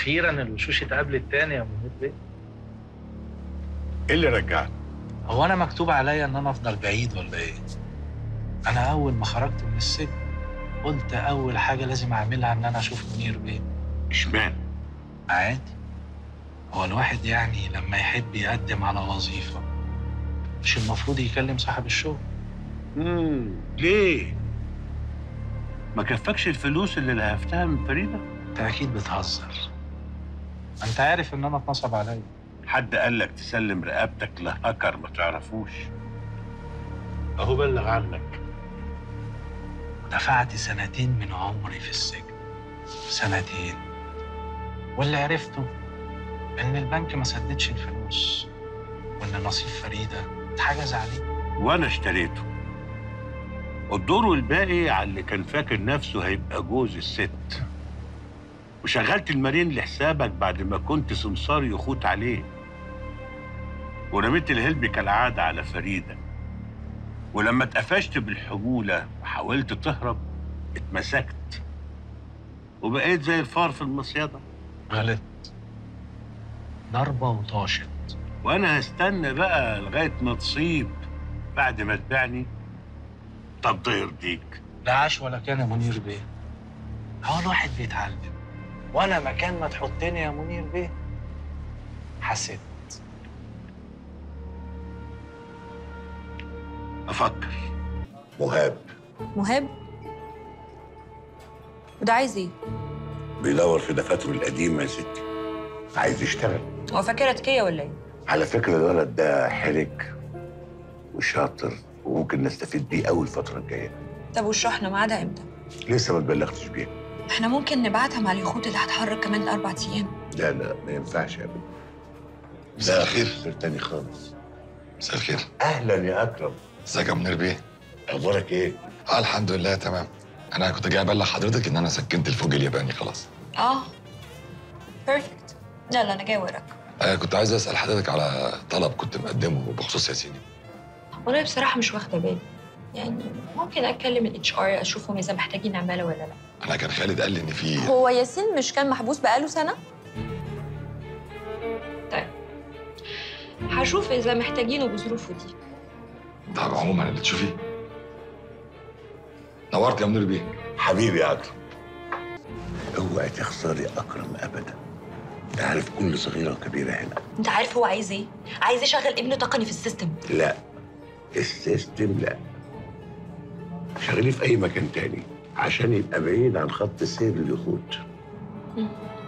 اخيرا الوشوش اتقابلت تاني يا منير بيه ايه اللي رجعك؟ هو انا مكتوب عليا ان انا افضل بعيد ولا ايه انا اول ما خرجت من السجن قلت اول حاجه لازم اعملها ان انا اشوف منير بيه اشمعنى؟ عادي هو الواحد يعني لما يحب يقدم على وظيفه مش المفروض يكلم صاحب الشغل امم ليه؟ ما كفكش الفلوس اللي لهفتها من فريده؟ انت اكيد بتهزر انت عارف ان انا اتنصب عليا حد قال لك تسلم رقبتك لهاكر ما تعرفوش اهو بلغ عنك دفعت سنتين من عمري في السجن سنتين واللي عرفته ان البنك ما سددش الفلوس وان نصيب فريده اتحجز عليه وانا اشتريته الدور والباقي على اللي كان فاكر نفسه هيبقى جوز الست وشغلت المارين لحسابك بعد ما كنت سمسار يخوت عليه ورميت الهلب كالعادة على فريدة ولما اتقفشت بالحمولة وحاولت تهرب اتمسكت وبقيت زي الفار في المصيدة غلطت ضربه وطاشت وانا هستنى بقى لغاية ما تصيب بعد ما تبيعني طب ده يرضيك لا عاش ولا كان يا منير بيه هو الواحد بيتعلم وانا مكان ما تحطني يا منير بيه حسيت افكر مهاب مهاب وده عايز ايه؟ بيدور في دفاتره القديمة يا ستي عايز يشتغل هو فاكرها تكية ولا ايه؟ على فكرة الولد ده حرك وشاطر وممكن نستفيد بيه قوي الفترة الجاية طب والشحنة ميعادها امتى؟ لسه ما اتبلغتش بيها احنا ممكن نبعتها مع اليخوت اللي هتحرك كمان الاربع ايام لا لا ما ينفعش يا ابني مساء الخير سر تاني خالص مساء الخير اهلا يا اكرم ازيك يا منير بيه اخبارك ايه؟ اه الحمد لله تمام انا كنت جاي ابلغ حضرتك ان انا سكنت الفوج الياباني خلاص اه بيرفكت يلا انا جاي وراك آه كنت عايز اسال حضرتك على طلب كنت مقدمه بخصوص ياسين وانا بصراحة مش واخدة بالي يعني ممكن اتكلم الاتش ار اشوفهم اذا محتاجين عمالة ولا لا انا كان خالد قال لي ان في هو ياسين مش كان محبوس بقاله سنة؟ طيب هشوف اذا محتاجينه بظروفه دي طب عموما اللي تشوفيه نورت يا منير بيه حبيبي يا اكرم اوعي تخسري اكرم ابدا ده عارف كل صغيرة وكبيرة هنا انت عارف هو عايز ايه؟ عايز يشغل ابنه تقني في السيستم لا السيستم لا شغليه في اي مكان تاني عشان يبقى بعيد عن خط سير اليخوت